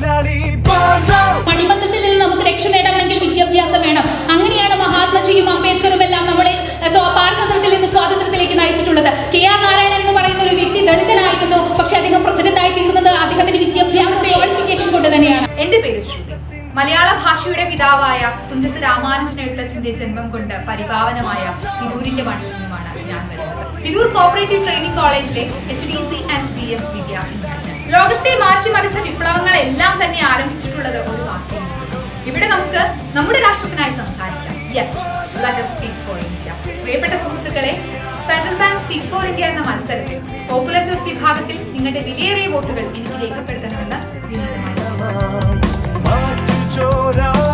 കില്ലാടി ബാണോ മണിബന്ധത്തിൽ നിന്ന് നമുക്ക് രക്ഷ നേടണമെങ്കിൽ വിദ്യാഭ്യാസം വേണം അങ്ങനെയാണ് മഹാത്മജിയും അംബേദ്കറും എല്ലാം നമ്മളെ സ്വ- പാരതന്ത്ര്യത്തിൽ നിന്ന് സ്വാതന്ത്ര്യത്തിലേക്ക് നയിച്ചിട്ടുള്ളത് കെ ആർ നാരായണൻ എന്ന് പറയുന്ന ഒരു വ്യക്തി ദളിതനായിരുന്നു പക്ഷെ അദ്ദേഹം പ്രസിഡന്റ് ആയി തീർന്നത് അദ്ദേഹത്തിന്റെ വിദ്യാഭ്യാസത്തെ ക്വാളിഫിക്കേഷൻ കൊണ്ട് തന്നെയാണ് എന്റെ പേര് ശ്രുതി മലയാള ഭാഷയുടെ പിതാവായ തുഞ്ചത്ത് രാമാനുജൻ എഴുത്തച്ഛന്റെ ജന്മം കൊണ്ട് പരിപാവനമായ തിരൂരിന്റെ മണ്ണിൽ നിന്നുമാണ് ഞാൻ വരുന്നത് തിരൂർ കോപ്പറേറ്റീവ് ട്രെയിനിംഗ് കോളേജിലെ H D C and P M വിദ്യാർത്ഥിനിയാണ് ലോകത്തെ മാറ്റിമറിച്ച വിപ്ലവങ്ങളെല്ലാം തന്നെ ആരംഭിച്ചിട്ടുള്ളത് ഒരു വാക്കിൽ ഇവിടെ നമുക്ക് നമ്മുടെ രാഷ്ട്രത്തിനായി സംസാരിക്കാം yes let speak for India പ്രിയപ്പെട്ട സുഹൃത്തുക്കളെ federal bank speak for India എന്ന മത്സരത്തിൽ പോപ്പുലർ ചോയ്സ് വിഭാഗത്തിൽ നിങ്ങളുടെ വിലയേറിയ വോട്ടുകൾ എനിക്ക് രേഖപ്പെടുത്തണമെന്ന് വിനീതമായി മാറ്റു ചോരാ